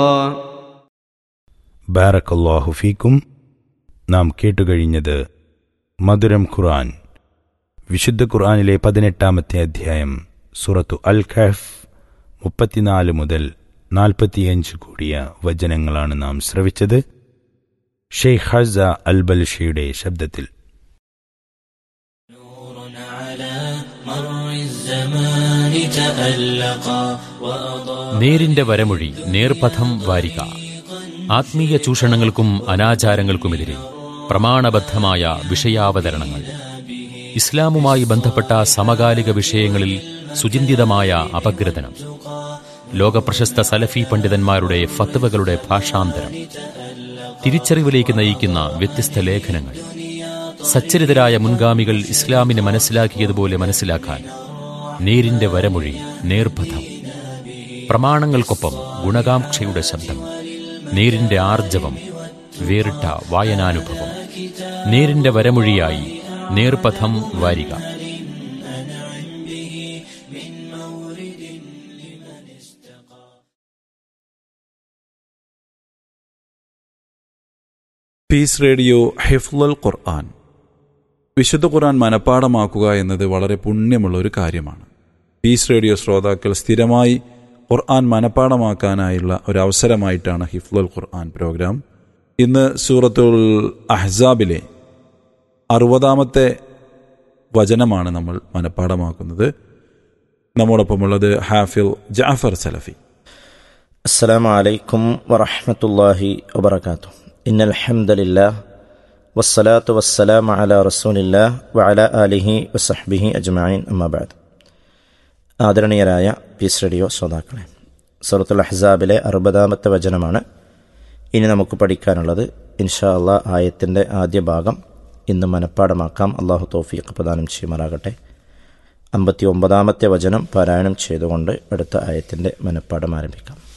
ബാറക്കല്ലാഹു ഫീക്കും നാം കേട്ടുകഴിഞ്ഞത് മധുരം ഖുർആൻ വിശുദ്ധ ഖുർആനിലെ പതിനെട്ടാമത്തെ അധ്യായം സുറത്തു അൽ ഖഹഫ് മുപ്പത്തിനാല് മുതൽ നാൽപ്പത്തിയഞ്ച് കൂടിയ വചനങ്ങളാണ് നാം ശ്രവിച്ചത് ഷെയ്ഖ് ഹസ അൽ ബൽഷയുടെ ശബ്ദത്തിൽ നേരിന്റെ വരമൊഴി നേർപഥം വാരിക ആത്മീയ ചൂഷണങ്ങൾക്കും അനാചാരങ്ങൾക്കുമെതിരെ പ്രമാണബദ്ധമായ വിഷയാവതരണങ്ങൾ ഇസ്ലാമുമായി ബന്ധപ്പെട്ട സമകാലിക വിഷയങ്ങളിൽ സുചിന്തിതമായ അപഗ്രഥനം ലോകപ്രശസ്ത സലഫി പണ്ഡിതന്മാരുടെ ഫത്വകളുടെ ഭാഷാന്തരം തിരിച്ചറിവിലേക്ക് നയിക്കുന്ന വ്യത്യസ്ത ലേഖനങ്ങൾ സച്ചരിതരായ മുൻഗാമികൾ ഇസ്ലാമിനെ മനസ്സിലാക്കിയതുപോലെ മനസ്സിലാക്കാൻ നേരിന്റെ വരമൊഴി നേർപഥം പ്രമാണങ്ങൾക്കൊപ്പം ഗുണകാംക്ഷയുടെ ശബ്ദം നേരിന്റെ ആർജവം വേറിട്ട വായനാനുഭവം നേരിന്റെ വരമൊഴിയായി നേർപഥം വാരിക പീസ് റേഡിയോ ഹിഫ്ലുൽ ഖുർആൻ വിശുദ്ധ ഖുർആൻ മനഃപ്പാടമാക്കുക എന്നത് വളരെ പുണ്യമുള്ള ഒരു കാര്യമാണ് പീസ് റേഡിയോ ശ്രോതാക്കൾ സ്ഥിരമായി ഖുർആൻ മനഃപ്പാടമാക്കാനായുള്ള ഒരു അവസരമായിട്ടാണ് ഹിഫ്ലുൽ ഖുർആൻ പ്രോഗ്രാം ഇന്ന് സൂറത്തുൽ അഹ്സാബിലെ അറുപതാമത്തെ വചനമാണ് നമ്മൾ മനഃപ്പാടമാക്കുന്നത് നമ്മോടൊപ്പമുള്ളത് ഹാഫിൽ ജാഫർ സലഫി السلام عليكم ورحمة الله وبركاته إن الحمد لله والصلاة والسلام على رسول الله وعلى آله وصحبه أجمعين أما بعد ആദരണീയരായ പീസ് റേഡിയോ ശ്രോതാക്കളെ സൂറത്തുൽ അഹ്സാബിലെ അറുപതാമത്തെ വചനമാണ് ഇനി നമുക്ക് പഠിക്കാനുള്ളത് ഇൻഷാ അള്ളാ ആയത്തിൻ്റെ ആദ്യ ഭാഗം ഇന്ന് മനഃപ്പാടമാക്കാം അള്ളാഹു തോഫീഖ് പ്രദാനം ചെയ്യുമാറാകട്ടെ അമ്പത്തി ഒമ്പതാമത്തെ വചനം പാരായണം ചെയ്തുകൊണ്ട് അടുത്ത ആയത്തിൻ്റെ മനഃപ്പാടം ആരംഭിക്കാം